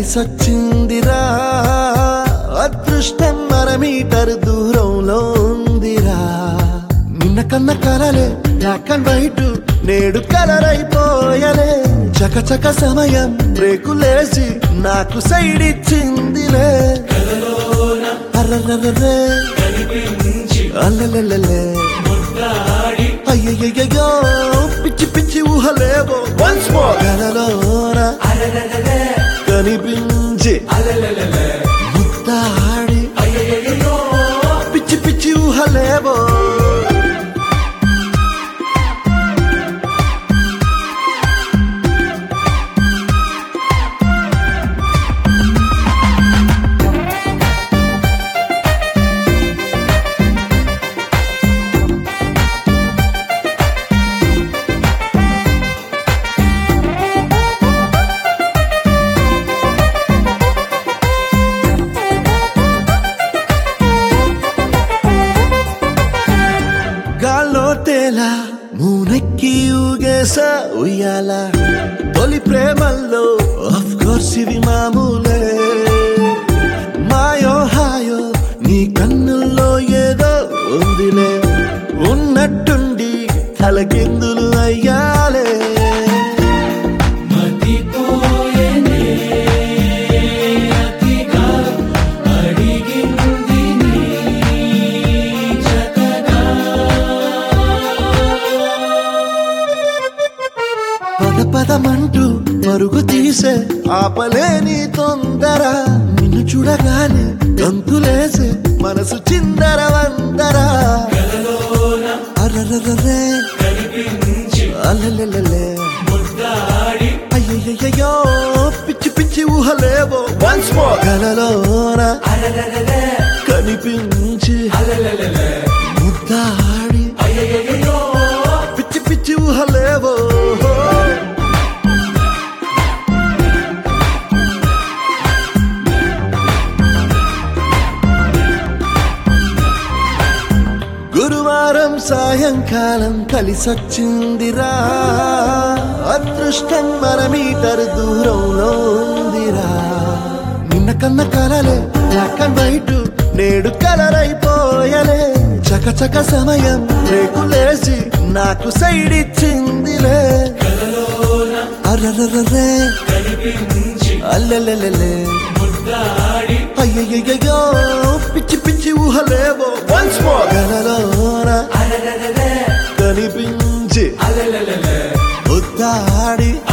కలిసొచ్చిందిరా అదృష్టం అర మీటర్ దూరంలో ఉందిరా నిన్న కన్న కలలే బ్లాక్ అండ్ వైట్ నేడు కలర్ అయిపోయలే చకచక సమయం బ్రేకులేసి నాకు సైడ్ ఇచ్చిందిలే అర్రర్రర్రే అల్లలల్లలే అయ్యయ్యో పిచ్చి పిచ్చి ఊహలేవో వన్స్ మోర్ కలలోన కనిపించి ముద్దాడి పిచ్చి పిచ్చి ఊహలేవో గాల్లో తేలా మూనెక్కి ఊగేసా ఉయ్యాల తొలి ప్రేమల్లో ఆఫ్ కోర్స్ ఇవి మామూలే మాయో హాయో నీ కన్నుల్లో ఏదో ఉందిలే ఉన్నట్టుండి తలకిందులు అయ్యాలే మతిపోయనే అతిగా అడిగింది నీ జతగా పద పదమంటూ పరుగు తీసే ఆపలేని తొందర నిన్ను చూడగానే గంతులేసే మనసు చిందర వందరా అర్రర్రర్రే కనిపించి అల్లెల్లెల్లె ముద్దాడి అయ్యయ్యో పిచ్చి పిచ్చి ఊహలేవో వన్స్ మోర్ కలలోన అలలలలే కనిపించి అలలలలే ముద్దాడి అయ్యయ్యో పిచ్చి పిచ్చి ఊహలేవో గురువారం సాయంకాలం కలిసొచ్చిందిరా అదృష్టం మన మీటర్ దూరంలో ఉందిరా నిన్న కన్న కలలే బ్లాక్ అండ్ వైట్ నేడు కలర్ అయిపోయలే చకచక సమయం రేకులేసి నాకు సైడ్ ఇచ్చిందిలే అర్రర్రర్రే కనిపించి అల్లెల్లెల్లె ముద్దాడి అయ్యయ్యో పిచ్చి పిచ్చి ఊహలేవో వన్స్ మోర్ కలలోన అలలలలే కనిపించి అలలలలే ముద్దాడి